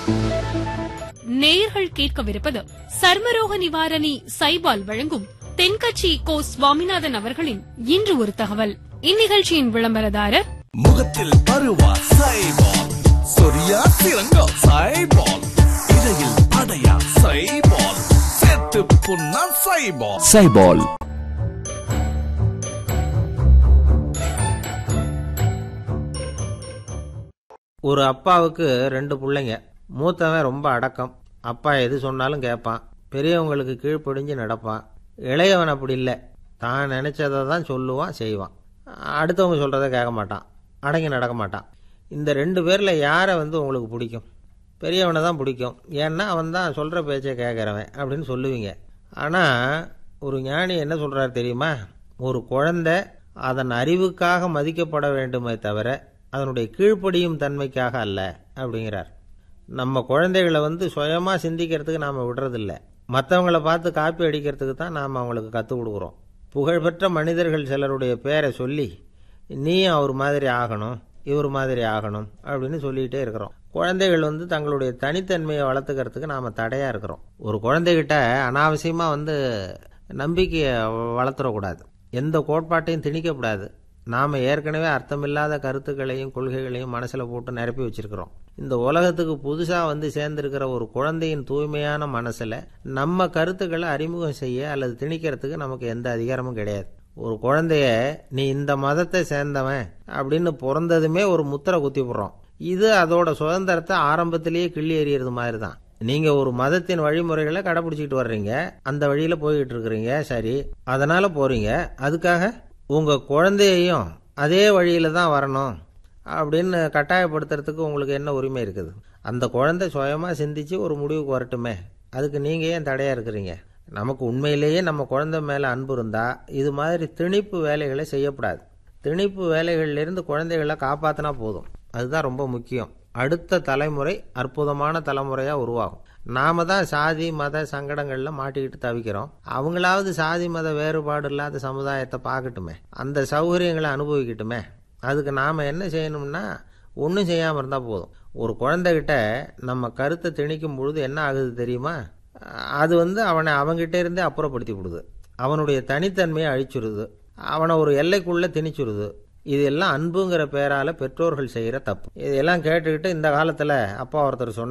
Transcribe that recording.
நேயர்கள் கேட்கவிருப்பது சர்மரோக நிவாரணி சைபால் வழங்கும் தென்கட்சி கோ சுவாமிநாதன் அவர்களின் இன்று ஒரு தகவல் இந்நிகழ்ச்சியின் விளம்பரதாரர் முகத்தில் பருவா சைபால் சொரியா சிறங்கா சைபால் இடையில் அடையா சைபால் செத்து புண்ணா சைபால் சைபால் ஒரு அப்பாவுக்கு ரெண்டு பிள்ளைங்க மூத்தவன் ரொம்ப அடக்கம் அப்பா எது சொன்னாலும் கேட்பான் பெரியவங்களுக்கு கீழ்ப்படிஞ்சு நடப்பான் இளையவன் அப்படி இல்லை தான் நினைச்சதை தான் சொல்லுவான் செய்வான் அடுத்தவங்க சொல்கிறத கேட்க மாட்டான் அடங்கி நடக்க மாட்டான் இந்த ரெண்டு பேரில் யாரை வந்து உங்களுக்கு பிடிக்கும் பெரியவனை தான் பிடிக்கும் ஏன்னா அவன் தான் சொல்கிற பேச்சை கேட்குறவன் அப்படின்னு சொல்லுவீங்க ஆனால் ஒரு ஞானி என்ன சொல்கிறார் தெரியுமா ஒரு குழந்தை அதன் அறிவுக்காக மதிக்கப்பட வேண்டுமே தவிர அதனுடைய கீழ்ப்படியும் தன்மைக்காக அல்ல அப்படிங்கிறார் நம்ம குழந்தைகளை வந்து சுயமாக சிந்திக்கிறதுக்கு நாம் விடுறதில்ல மற்றவங்கள பார்த்து காப்பி அடிக்கிறதுக்கு தான் நாம் அவங்களுக்கு கற்றுக் கொடுக்குறோம் புகழ்பெற்ற மனிதர்கள் சிலருடைய பேரை சொல்லி நீயும் அவர் மாதிரி ஆகணும் இவர் மாதிரி ஆகணும் அப்படின்னு சொல்லிகிட்டே இருக்கிறோம் குழந்தைகள் வந்து தங்களுடைய தனித்தன்மையை வளர்த்துக்கிறதுக்கு நாம் தடையாக இருக்கிறோம் ஒரு குழந்தைகிட்ட அனாவசியமாக வந்து நம்பிக்கையை வளர்த்துறக்கூடாது எந்த கோட்பாட்டையும் திணிக்கக்கூடாது நாம் ஏற்கனவே அர்த்தமில்லாத கருத்துக்களையும் கொள்கைகளையும் மனசில் போட்டு நிரப்பி வச்சிருக்கிறோம் இந்த உலகத்துக்கு புதுசாக வந்து சேர்ந்திருக்கிற ஒரு குழந்தையின் தூய்மையான மனசில் நம்ம கருத்துக்களை அறிமுகம் செய்ய அல்லது திணிக்கிறதுக்கு நமக்கு எந்த அதிகாரமும் கிடையாது ஒரு குழந்தைய நீ இந்த மதத்தை சேர்ந்தவன் அப்படின்னு பிறந்ததுமே ஒரு முத்திரை குத்தி போடுறோம் இது அதோட சுதந்திரத்தை ஆரம்பத்திலேயே கிள்ளி எறியறது மாதிரி தான் நீங்க ஒரு மதத்தின் வழிமுறைகளை கடைபிடிச்சிட்டு வர்றீங்க அந்த வழியில போய்கிட்டு இருக்கிறீங்க சரி அதனால போறீங்க அதுக்காக உங்க குழந்தையையும் அதே வழியில தான் வரணும் அப்படின்னு கட்டாயப்படுத்துறதுக்கு உங்களுக்கு என்ன உரிமை இருக்குது அந்த குழந்தை சுயமா சிந்திச்சு ஒரு முடிவுக்கு வரட்டுமே அதுக்கு நீங்க ஏன் தடையா இருக்கிறீங்க நமக்கு உண்மையிலேயே நம்ம குழந்தை மேல அன்பு இருந்தா இது மாதிரி திணிப்பு வேலைகளை செய்யக்கூடாது திணிப்பு வேலைகள்லேருந்து குழந்தைகளை காப்பாற்றினா போதும் அதுதான் ரொம்ப முக்கியம் அடுத்த தலைமுறை அற்புதமான தலைமுறையாக உருவாகும் நாம தான் சாதி மத சங்கடங்களில் மாட்டிக்கிட்டு தவிக்கிறோம் அவங்களாவது சாதி மத வேறுபாடு இல்லாத சமுதாயத்தை பார்க்கட்டுமே அந்த சௌகரியங்களை அனுபவிக்கட்டுமே அதுக்கு நாம் என்ன செய்யணும்னா ஒன்றும் செய்யாமல் இருந்தால் போதும் ஒரு குழந்தைகிட்ட நம்ம கருத்தை திணிக்கும் பொழுது என்ன ஆகுது தெரியுமா அது வந்து அவனை அவங்கிட்ட இருந்தே அப்புறப்படுத்தி விடுது அவனுடைய தனித்தன்மையை அழிச்சுடுது அவனை ஒரு எல்லைக்குள்ளே திணிச்சுடுது இதெல்லாம் அன்புங்கிற பேரால பெற்றோர்கள் செய்கிற தப்பு இதெல்லாம் கேட்டுக்கிட்டு இந்த காலத்தில் அப்பா ஒருத்தர் சொன்னார்